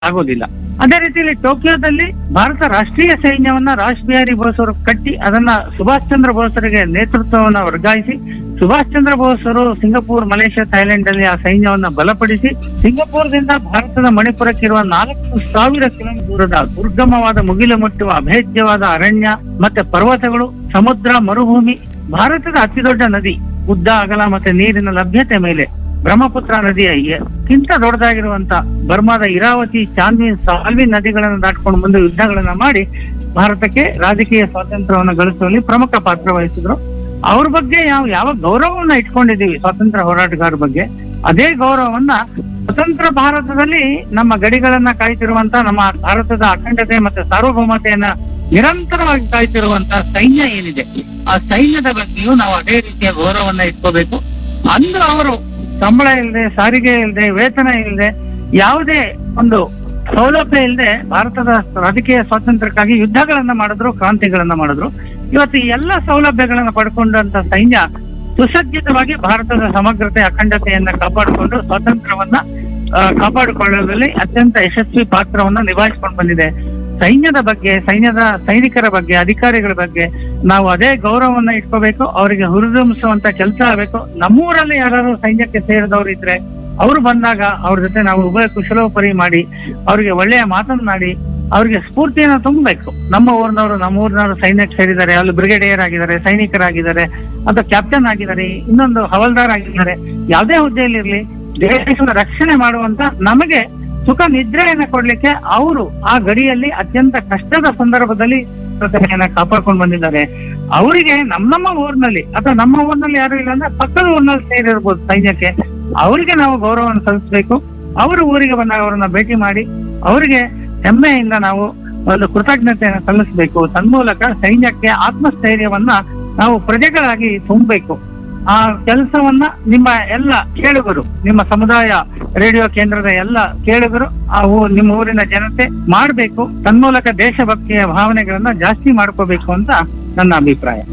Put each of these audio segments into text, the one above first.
ಆಗೋದಿಲ್ಲ ಅದೇ ರೀತಿಯಲ್ಲಿ ಟೋಕಿಯೋದಲ್ಲಿ ಭಾರತ ರಾಷ್ಟ್ರೀಯ ಸೈನ್ಯವನ್ನ ರಾಜ್ ಬಿಹಾರಿ ಬೋಸ್ ಅವರು ಕಟ್ಟಿ ಅದನ್ನ ಸುಭಾಷ್ ಚಂದ್ರ ಬೋಸರಿಗೆ ನೇತೃತ್ವವನ್ನ ವರ್ಗಾಯಿಸಿ ಸುಭಾಷ್ ಚಂದ್ರ ಬೋಸ್ ಅವರು ಸಿಂಗಪೂರ್ ಮಲೇಷ್ಯಾ ಥೈಲ್ಯಾಂಡ್ ಅಲ್ಲಿ ಆ ಸೈನ್ಯವನ್ನ ಬಲಪಡಿಸಿ ಸಿಂಗಪೂರದಿಂದ ಭಾರತದ ಮಣಿಪುರಕ್ಕಿರುವ ನಾಲ್ಕು ಸಾವಿರ ಕಿಲೋಮೀಟರ್ ದೂರದ ದುರ್ಗಮವಾದ ಮುಗಿಲು ಮುಟ್ಟುವ ಅಭೇದ್ಯವಾದ ಅರಣ್ಯ ಮತ್ತೆ ಪರ್ವತಗಳು ಸಮುದ್ರ ಮರುಭೂಮಿ ಭಾರತದ ಅತಿದೊಡ್ಡ ನದಿ ಉದ್ದ ಅಗಲ ಮತ್ತೆ ನೀರಿನ ಲಭ್ಯತೆ ಮೇಲೆ ಬ್ರಹ್ಮಪುತ್ರ ನದಿಯ ಕಿಂತ ದೊಡ್ಡದಾಗಿರುವಂತ ಬರ್ಮಾದ ಇರಾವತಿ ಚಾಂದ್ವಿನ್ ಸಾಲ್ವಿನ್ ನದಿಗಳನ್ನು ದಾಟ್ಕೊಂಡು ಬಂದು ಯುದ್ಧಗಳನ್ನ ಮಾಡಿ ಭಾರತಕ್ಕೆ ರಾಜಕೀಯ ಸ್ವಾತಂತ್ರ್ಯವನ್ನು ಗಳಿಸುವಲ್ಲಿ ಪ್ರಮುಖ ಪಾತ್ರ ವಹಿಸಿದ್ರು ಅವ್ರ ಬಗ್ಗೆ ಯಾವ ಯಾವ ಗೌರವವನ್ನ ಇಟ್ಕೊಂಡಿದೀವಿ ಸ್ವಾತಂತ್ರ್ಯ ಹೋರಾಟಗಾರರ ಬಗ್ಗೆ ಅದೇ ಗೌರವವನ್ನ ಸ್ವತಂತ್ರ ಭಾರತದಲ್ಲಿ ನಮ್ಮ ಗಡಿಗಳನ್ನ ಕಾಯ್ತಿರುವಂತ ನಮ್ಮ ಭಾರತದ ಅಖಂಡತೆ ಮತ್ತೆ ಸಾರ್ವಭೌಮತೆಯನ್ನ ನಿರಂತರವಾಗಿ ಕಾಯ್ತಿರುವಂತ ಸೈನ್ಯ ಏನಿದೆ ಆ ಸೈನ್ಯದ ಬಗ್ಗೆಯೂ ನಾವು ಅದೇ ರೀತಿಯ ಗೌರವವನ್ನ ಇಟ್ಕೋಬೇಕು ಅಂದು ಅವರು ಸಂಬಳ ಇಲ್ಲದೆ ಸಾರಿಗೆ ಇಲ್ಲದೆ ವೇತನ ಇಲ್ಲದೆ ಯಾವುದೇ ಒಂದು ಸೌಲಭ್ಯ ಇಲ್ಲದೆ ಭಾರತದ ರಾಜಕೀಯ ಸ್ವಾತಂತ್ರ್ಯಕ್ಕಾಗಿ ಯುದ್ಧಗಳನ್ನ ಮಾಡಿದ್ರು ಕ್ರಾಂತಿಗಳನ್ನ ಮಾಡಿದ್ರು ಇವತ್ತು ಈ ಎಲ್ಲ ಸೌಲಭ್ಯಗಳನ್ನ ಪಡ್ಕೊಂಡಂತ ಸೈನ್ಯ ಸುಸಜ್ಜಿತವಾಗಿ ಭಾರತದ ಸಮಗ್ರತೆ ಅಖಂಡತೆಯನ್ನ ಕಾಪಾಡಿಕೊಂಡು ಸ್ವಾತಂತ್ರ್ಯವನ್ನ ಆ, ಕಾಪಾಡಿಕೊಳ್ಳುವಲ್ಲಿ ಅತ್ಯಂತ ಯಶಸ್ವಿ ಪಾತ್ರವನ್ನ ನಿಭಾಯಿಸಿಕೊಂಡು ಬಂದಿದೆ ಸೈನ್ಯದ ಬಗ್ಗೆ ಸೈನ್ಯದ ಸೈನಿಕರ ಬಗ್ಗೆ ಅಧಿಕಾರಿಗಳ ಬಗ್ಗೆ ನಾವು ಅದೇ ಗೌರವವನ್ನ ಇಟ್ಕೋಬೇಕು ಅವರಿಗೆ ಹುರಿದುಂಬಿಸುವಂತ ಕೆಲಸ ಆಗಬೇಕು ನಮ್ಮೂರಲ್ಲಿ ಯಾರು ಸೈನ್ಯಕ್ಕೆ ಸೇರಿದವರು ಇದ್ರೆ ಅವರು ಬಂದಾಗ ಅವ್ರ ಜೊತೆ ನಾವು ಉಭಯ ಕುಶಲೋಪರಿ ಮಾಡಿ ಅವರಿಗೆ ಒಳ್ಳೆಯ ಮಾತನ್ನಾಡಿ ಅವರಿಗೆ ಸ್ಫೂರ್ತಿಯನ್ನ ತುಂಬಬೇಕು ನಮ್ಮ ಊರಿನವರು ನಮ್ಮ ಊರಿನವರು ಸೈನ್ಯಕ್ಕೆ ಸೇರಿದ್ದಾರೆ ಅಲ್ಲಿ ಬ್ರಿಗೇಡಿಯರ್ ಆಗಿದ್ದಾರೆ ಸೈನಿಕರಾಗಿದ್ದಾರೆ ಅಥವಾ ಕ್ಯಾಪ್ಟನ್ ಆಗಿದ್ದಾರೆ ಇನ್ನೊಂದು ಹವಲ್ದಾರ್ ಆಗಿದ್ದಾರೆ ಯಾವುದೇ ಹುದ್ದೆಯಲ್ಲಿರ್ಲಿ ದೇಶದ ರಕ್ಷಣೆ ಮಾಡುವಂತ ನಮಗೆ ಸುಖ ನಿದ್ರೆಯನ್ನ ಕೊಡ್ಲಿಕ್ಕೆ ಅವರು ಆ ಗಡಿಯಲ್ಲಿ ಅತ್ಯಂತ ಕಷ್ಟದ ಸಂದರ್ಭದಲ್ಲಿ ಪ್ರತಿಮೆಯನ್ನ ಕಾಪಾಡ್ಕೊಂಡು ಬಂದಿದ್ದಾರೆ ಅವರಿಗೆ ನಮ್ಮ ನಮ್ಮ ಊರಿನಲ್ಲಿ ಅಥವಾ ನಮ್ಮ ಊರಿನಲ್ಲಿ ಯಾರು ಇಲ್ಲ ಅಂದ್ರೆ ಪಕ್ಕದ ಊರಿನಲ್ಲಿ ಸೇರಿರ್ಬೋದು ಸೈನ್ಯಕ್ಕೆ ಅವರಿಗೆ ನಾವು ಗೌರವವನ್ನು ಸಲ್ಲಿಸಬೇಕು ಅವರ ಊರಿಗೆ ಬಂದಾಗ ಅವರನ್ನ ಭೇಟಿ ಮಾಡಿ ಅವರಿಗೆ ಹೆಮ್ಮೆಯಿಂದ ನಾವು ಒಂದು ಕೃತಜ್ಞತೆಯನ್ನು ಸಲ್ಲಿಸಬೇಕು ತನ್ಮೂಲಕ ಸೈನ್ಯಕ್ಕೆ ಆತ್ಮಸ್ಥೈರ್ಯವನ್ನ ನಾವು ಪ್ರಜೆಗಳಾಗಿ ತುಂಬಬೇಕು ಆ ಕೆಲಸವನ್ನ ನಿಮ್ಮ ಎಲ್ಲ ಕೇಳುಗರು ನಿಮ್ಮ ಸಮುದಾಯ ರೇಡಿಯೋ ಕೇಂದ್ರದ ಎಲ್ಲ ಕೇಳುಗರು ಆ ಊ- ನಿಮ್ಮ ಊರಿನ ಜನತೆ ಮಾಡಬೇಕು ತನ್ಮೂಲಕ ದೇಶಭಕ್ತಿಯ ಭಾವನೆಗಳನ್ನ ಜಾಸ್ತಿ ಮಾಡ್ಕೋಬೇಕು ಅಂತ ನನ್ನ ಅಭಿಪ್ರಾಯ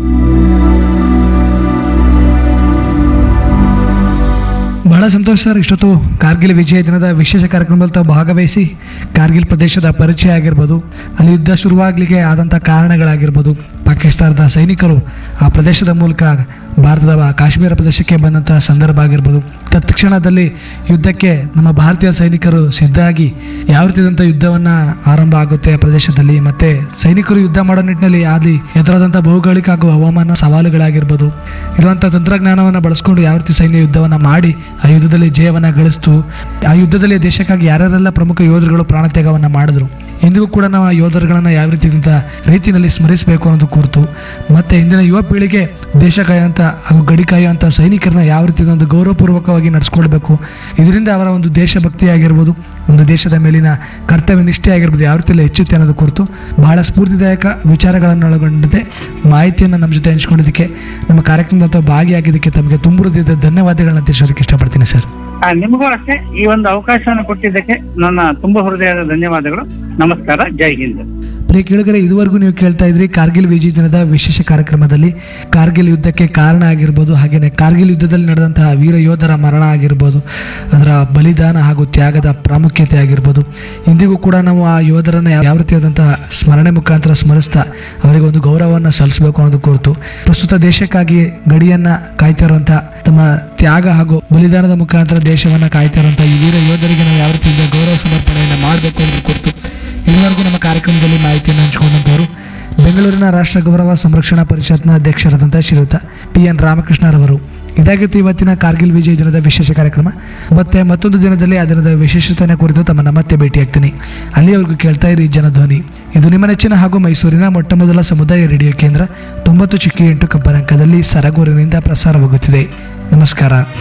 ಬಹಳ ಸಂತೋಷ ಸರ್ ಇಷ್ಟೊತ್ತು ಕಾರ್ಗಿಲ್ ವಿಜಯ ದಿನದ ವಿಶೇಷ ಕಾರ್ಯಕ್ರಮದಲ್ಲಿ ತಾವು ಭಾಗವಹಿಸಿ ಕಾರ್ಗಿಲ್ ಪ್ರದೇಶದ ಪರಿಚಯ ಆಗಿರ್ಬೋದು ಅಲ್ಲಿ ಯುದ್ಧ ಶುರುವಾಗಲಿಕ್ಕೆ ಆದಂಥ ಕಾರಣಗಳಾಗಿರ್ಬೋದು ಪಾಕಿಸ್ತಾನದ ಸೈನಿಕರು ಆ ಪ್ರದೇಶದ ಮೂಲಕ ಭಾರತದ ಕಾಶ್ಮೀರ ಪ್ರದೇಶಕ್ಕೆ ಬಂದಂಥ ಸಂದರ್ಭ ಆಗಿರ್ಬೋದು ತತ್ಕ್ಷಣದಲ್ಲಿ ಯುದ್ಧಕ್ಕೆ ನಮ್ಮ ಭಾರತೀಯ ಸೈನಿಕರು ಸಿದ್ಧಾಗಿ ಯಾವ ರೀತಿಯಾದಂಥ ಯುದ್ಧವನ್ನು ಆರಂಭ ಆಗುತ್ತೆ ಆ ಪ್ರದೇಶದಲ್ಲಿ ಮತ್ತೆ ಸೈನಿಕರು ಯುದ್ಧ ಮಾಡೋ ನಿಟ್ಟಿನಲ್ಲಿ ಅಲ್ಲಿ ಎದುರಾದಂಥ ಭೌಗೋಳಿಕ ಹಾಗೂ ಹವಾಮಾನ ಸವಾಲುಗಳಾಗಿರ್ಬೋದು ಇರುವಂಥ ತಂತ್ರಜ್ಞಾನವನ್ನು ಬಳಸ್ಕೊಂಡು ಯಾವ ರೀತಿ ಸೈನ್ಯ ಯುದ್ಧವನ್ನು ಮಾಡಿ ಆ ಯುದ್ಧದಲ್ಲಿ ಜಯವನ್ನು ಗಳಿಸ್ತು ಆ ಯುದ್ಧದಲ್ಲಿ ದೇಶಕ್ಕಾಗಿ ಯಾರ್ಯಾರೆಲ್ಲ ಪ್ರಮುಖ ಯೋಧರುಗಳು ಪ್ರಾಣತ್ಯಾಗವನ್ನು ಮಾಡಿದ್ರು ಇಂದಿಗೂ ಕೂಡ ನಾವು ಆ ಯೋಧರುಗಳನ್ನು ಯಾವ ರೀತಿಯಿಂದ ರೀತಿಯಲ್ಲಿ ಸ್ಮರಿಸಬೇಕು ಅನ್ನೋದು ಕುರಿತು ಮತ್ತೆ ಇಂದಿನ ಯುವ ಪೀಳಿಗೆ ದೇಶ ಕಾಯುವಂಥ ಹಾಗೂ ಗಡಿ ಕಾಯುವಂಥ ಸೈನಿಕರನ್ನ ಯಾವ ರೀತಿ ಒಂದು ಗೌರವಪೂರ್ವಕವಾಗಿ ನಡೆಸ್ಕೊಳ್ಬೇಕು ಇದರಿಂದ ಅವರ ಒಂದು ದೇಶಭಕ್ತಿ ಆಗಿರ್ಬೋದು ಒಂದು ದೇಶದ ಮೇಲಿನ ಕರ್ತವ್ಯ ನಿಷ್ಠೆ ಆಗಿರ್ಬೋದು ಯಾವ ರೀತಿಯಲ್ಲಿ ಹೆಚ್ಚುತ್ತೆ ಅನ್ನೋದು ಕುರಿತು ಬಹಳ ಸ್ಫೂರ್ತಿದಾಯಕ ವಿಚಾರಗಳನ್ನು ಒಳಗೊಂಡಂತೆ ಮಾಹಿತಿಯನ್ನು ನಮ್ಮ ಜೊತೆ ಹಂಚ್ಕೊಂಡಿದ್ದಕ್ಕೆ ನಮ್ಮ ಕಾರ್ಯಕ್ರಮದ ಅಥವಾ ಭಾಗಿಯಾಗಿದ್ದಕ್ಕೆ ತಮಗೆ ತುಂಬ ಹೃದಯದ ಧನ್ಯವಾದಗಳನ್ನ ತಿಳಿಸೋದಕ್ಕೆ ಇಷ್ಟಪಡ್ತೀನಿ ಸರ್ ಆ, ನಿಮಗೂ ಅಷ್ಟೇ ಈ ಒಂದು ಅವಕಾಶವನ್ನು ಕೊಟ್ಟಿದ್ದಕ್ಕೆ ನನ್ನ ತುಂಬಾ ಹೃದಯದ ಧನ್ಯವಾದಗಳು ನಮಸ್ಕಾರ ಜೈ ಹಿಂದ್ ಪ್ರಿಯ ಕೇಳಿದರೆ ಇದುವರೆಗೂ ನೀವು ಕೇಳ್ತಾ ಇದ್ರಿ ಕಾರ್ಗಿಲ್ ವಿಜಯ ದಿನದ ವಿಶೇಷ ಕಾರ್ಯಕ್ರಮದಲ್ಲಿ ಕಾರ್ಗಿಲ್ ಯುದ್ಧಕ್ಕೆ ಕಾರಣ ಆಗಿರ್ಬೋದು ಹಾಗೆಯೇ ಕಾರ್ಗಿಲ್ ಯುದ್ಧದಲ್ಲಿ ನಡೆದಂತಹ ವೀರ ಯೋಧರ ಮರಣ ಆಗಿರ್ಬೋದು ಅದರ ಬಲಿದಾನ ಹಾಗೂ ತ್ಯಾಗದ ಪ್ರಾಮುಖ್ಯತೆ ಆಗಿರ್ಬೋದು ಇಂದಿಗೂ ಕೂಡ ನಾವು ಆ ಯೋಧರನ್ನ ಯಾವ ರೀತಿಯಾದಂತಹ ಸ್ಮರಣೆ ಮುಖಾಂತರ ಸ್ಮರಿಸ್ತಾ ಅವರಿಗೆ ಒಂದು ಗೌರವವನ್ನು ಸಲ್ಲಿಸಬೇಕು ಅನ್ನೋದು ಕುರಿತು ಪ್ರಸ್ತುತ ದೇಶಕ್ಕಾಗಿ ಗಡಿಯನ್ನ ಕಾಯ್ತಾ ಇರುವಂಥ ತಮ್ಮ ತ್ಯಾಗ ಹಾಗೂ ಬಲಿದಾನದ ಮುಖಾಂತರ ದೇಶವನ್ನ ಕಾಯ್ತಾ ಇರುವಂಥ ಈ ವೀರ ಯೋಧರಿಗೆ ನಾವು ಯಾವ ರೀತಿಯಿಂದ ಗೌರವ ಸಮರ್ಪಣೆಯನ್ನು ಮಾಡಬೇಕು ಅನ್ನೋದು ಕುರಿತು ಇದುವರೆಗೂ ನಮ್ಮ ಕಾರ್ಯಕ್ರಮದಲ್ಲಿ ಮಾಹಿತಿಯನ್ನು ಹಂಚಿಕೊಂಡಂತವರು ಬೆಂಗಳೂರಿನ ರಾಷ್ಟ್ರ ಗೌರವ ಸಂರಕ್ಷಣಾ ಪರಿಷತ್ನ ಅಧ್ಯಕ್ಷರಾದಂಥ ಶ್ರೀಯುತ ಟಿ ಎನ್ ರಾಮಕೃಷ್ಣರವರು ಇದಾಗಿತ್ತು ಇವತ್ತಿನ ಕಾರ್ಗಿಲ್ ವಿಜಯ ದಿನದ ವಿಶೇಷ ಕಾರ್ಯಕ್ರಮ ಮತ್ತೆ ಮತ್ತೊಂದು ದಿನದಲ್ಲಿ ಆ ದಿನದ ವಿಶೇಷತೆಯ ಕುರಿತು ತಮ್ಮನ್ನ ಮತ್ತೆ ಭೇಟಿಯಾಗ್ತೀನಿ ಅಲ್ಲಿಯವರೆಗೂ ಕೇಳ್ತಾ ಇರಿ ಜನಧ್ವನಿ ಇದು ನಿಮ್ಮ ನೆಚ್ಚಿನ ಹಾಗೂ ಮೈಸೂರಿನ ಮೊಟ್ಟ ಮೊದಲ ಸಮುದಾಯ ರೇಡಿಯೋ ಕೇಂದ್ರ ತೊಂಬತ್ತು ಚಿಕ್ಕಿ ಎಂಟು ಕಂಪನಾಂಕದಲ್ಲಿ ಸರಗೂರಿನಿಂದ ಪ್ರಸಾರವಾಗುತ್ತಿದೆ ನಮಸ್ಕಾರ